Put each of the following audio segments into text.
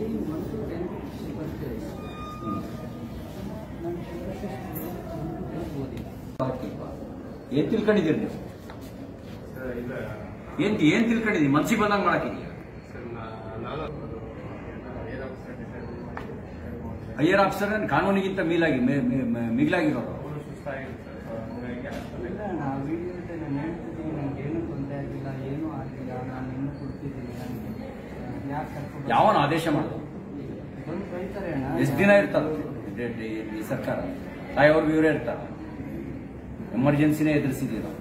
One to ten ಬರ್ತದೆ ಹ್ಮ್. ನಾನು ಶಿವರಾತ್ರಿ ಓದಿಲ್ಲ ಹಾಕಿಲ್ವಾ? ಏನ್ ತಿಳ್ಕೊಂಡಿದ್ದೀರಿ ನೀವು ಸರ್ ಇಲ್ಲ ಏನ್ ಏನ್ ತಿಳ್ಕೊಂಡಿದ್ದೀರಿ ಮನ್ಸಿಗೆ ಬಂದಂಗ್ ಮಾಡಕ್ಕಿದೆಯಾ ಸರ್ ನಾ- ನಾನು ಏನಪ್ಪ ಸರ್ ಡಿಸೈಡ್ ಮಾಡಿ ಹೈಯರ್ ಆಫೀಸರ್ ಕಾನೂನಿಗಿಂತ ಮೀಲಾಗಿ ಮೇ- ಮೇ- ಮೇ- ಮಿಗಿಲಾಗಿರೋರು ಅವರು ಸುಸ್ತಾಗಿದೆ ಸರ್ ಹಂಗಾಗಿ ಅಷ್ಟೊಂದು ಇಲ್ಲ ನಾ ವಿಡಿಯೋ ಇದೆ ನಾನು ಹೇಳ್ತಿದ್ದೀನಿ ನನಗೆ ಏನೂ ತೊಂದರೆ ಆಗಿಲ್ಲ ಏನೂ ಆಗಿಲ್ಲ ನಾನು ಇನ್ನೂ ಕೊಡ್ತಿದ್ದೀನಿ ನನಗೆ ಯಾಕೆ ಕರ್ಕೊಂಡು ಯಾವನ ಆದೇಶ ಮಾಡೋದು ಬಂದು ಬೈತಾರೆ ಅಣ್ಣ ಎಷ್ಟು ದಿನ ಇರ್ತಾರ ಈ ಸರ್ಕಾರ ತಾಯಿಯವ್ರಿಗೆ ಇವರೇ ಇರ್ತಾರ ಎಮರ್ಜೆನ್ಸಿನೇ ಎದುರಿಸಿದ್ದೀವಿ ನಾವು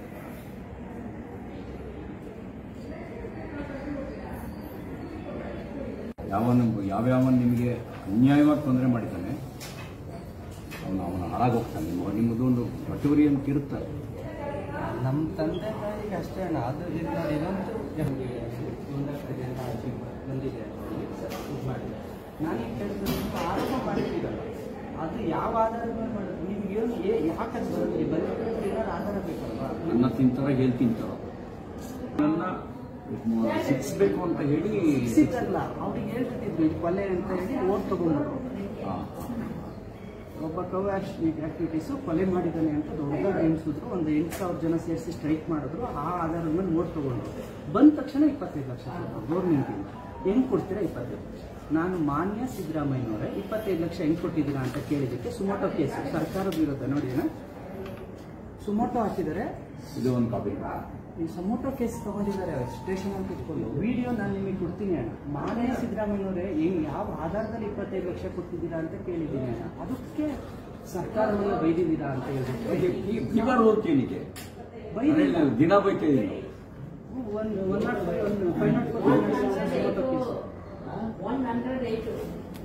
ಯಾವನ ಯಾವ್ಯಾವನ್ ನಿಮಗೆ ಅನ್ಯಾಯವಾಗಿ ತೊಂದರೆ ಮಾಡಿದ್ದಾನೆ ಅವನು ಅವನು ಹಾಳಾಗೋಗ್ತಾನೆ ನಿಮ್ಮ ನಿಮ್ಮದು ಒಂದು ಹೊಟ್ಟೆವರಿ ಅಂತ ಇರುತ್ತಾರೆ ನಮ್ಮ ತಂದೆ ತಾಯಿಗೆ ಅಷ್ಟೇ ಅಣ್ಣ ಅದು ಇದು ನೋಡಿ ಇನ್ನೊಂದು ನಮಗೆ ಒಂದಷ್ಟರಿಂದ ಆಚೆ ಬಂದಿದೆ ಇದು ಮಾಡಿದೆ ನಾನೀಗ ಕೇಳಿದ್ರೆ ಆರೋಪ ಮಾಡಿದ್ದೀರಲ್ಲ ಅದು ಯಾವ ಆಧಾರದ ಮೇಲೆ ಮಾಡೋದು ನಿಮ್ಗೆ ಏನು ಏ ಯಾಕೆ ಅದು ಬಂದಿದೆ ಬಂದಿದ್ರೆ ಏನಾದ್ರು ಆಧಾರ ಬೇಕಲ್ವಾ ಅನ್ನ ತಿಂತಾರ ಹೇಳಿ ತಿಂತಾರ ನನ್ನ ಸಿಕ್ಸ್ಬೇಕು ಅಂತ ಹೇಳಿ ಸಿಕ್ಕಲ್ಲ ಅವ್ರಿಗೆ ಹೇಳ್ತಿದ್ರು ಇದು ಕೊಲೆ ಅಂತ ಹೇಳಿ ಓಟ್ ತಗೊಂಡ್ರು ಹಾ. ಒಬ್ಬ ಕವ್ ಆಕ್ಟಿವಿಟೀಸು ಕೊಲೆ ಮಾಡಿದ್ದಾನೆ ಅಂತ ದೊಡ್ಡ ಎಣಿಸಿದ್ರು ಒಂದು ಎಂಟು ಸಾವಿರ ಜನ ಸೇರಿಸಿ ಸ್ಟ್ರೈಕ್ ಮಾಡಿದ್ರು ಆ ಆಧಾರದ ಮೇಲೆ ನೋಟ್ ತಗೊಂಡ್ರು ಬಂದ ತಕ್ಷಣ ಇಪ್ಪತ್ತೈದು ಲಕ್ಷ ಗೌರ್ಮೆಂಟಿಂದ ಹೆಂಗ್ ಕೊಡ್ತೀರಾ ಇಪ್ಪತ್ತೈದು ಲಕ್ಷ ನಾನು ಮಾನ್ಯ ಸಿದ್ದರಾಮಯ್ಯನವರೇ ಇಪ್ಪತ್ತೈದು ಲಕ್ಷ ಹೆಂಗ್ ಕೊಟ್ಟಿದ್ದೀರಾ ಅಂತ ಕೇಳಿದ್ದಕ್ಕೆ ಸುಮೋಟೋ ಕೇಸ್ ಸರ್ಕಾರದ ವಿರುದ್ಧ ನೋಡಿ ಅಣ್ಣ ಸುಮೋಟೋ ಹಾಕಿದ್ದಾರೆ ಇದು ಒಂದು ಕಾಪಿ ಈ ಸಮೋಟೋ ಕೇಸ್ ತಗೊಂಡಿದ್ದಾರೆ ಸ್ಟೇಷನ್ ಅಲ್ಲಿ ಕುತ್ಕೊಂಡು ವಿಡಿಯೋ ನಾನು ನಿಮಗೆ ಕೊಡ್ತೀನಿ ಅಣ್ಣ ಮಾನ್ಯ ಸಿದ್ದರಾಮಯ್ಯನವರೇ ಹೆಂಗ್ ಯಾವ ಆಧಾರದಲ್ಲಿ ಇಪ್ಪತ್ತೈದು ಲಕ್ಷ ಕೊಟ್ಟಿದ್ದೀರಾ ಅಂತ ಕೇಳಿದ್ದೀನಿ ಅಣ್ಣ ಅದಕ್ಕೆ ಸರ್ಕಾರವನ್ನು ಬೈದಿದ್ದೀರಾ ಅಂತ ಹೇಳ್ಬಿಟ್ಟು ಇವಾಗ ಹೋಗ್ತೀನಿಗೆ ಬೈದಿಲ್ಲ ದಿನ ಬೈತಾ ಇದ್ದೀನಿ ಒಂದು ಒನ್ ನಾಟ್ ಫೈವ್ ಒಂದು ಫೈವ್ ನಾಟ್ ಫೋರ್ ಸಮೋಟೋ ಕೇಸ್ One hundred eight.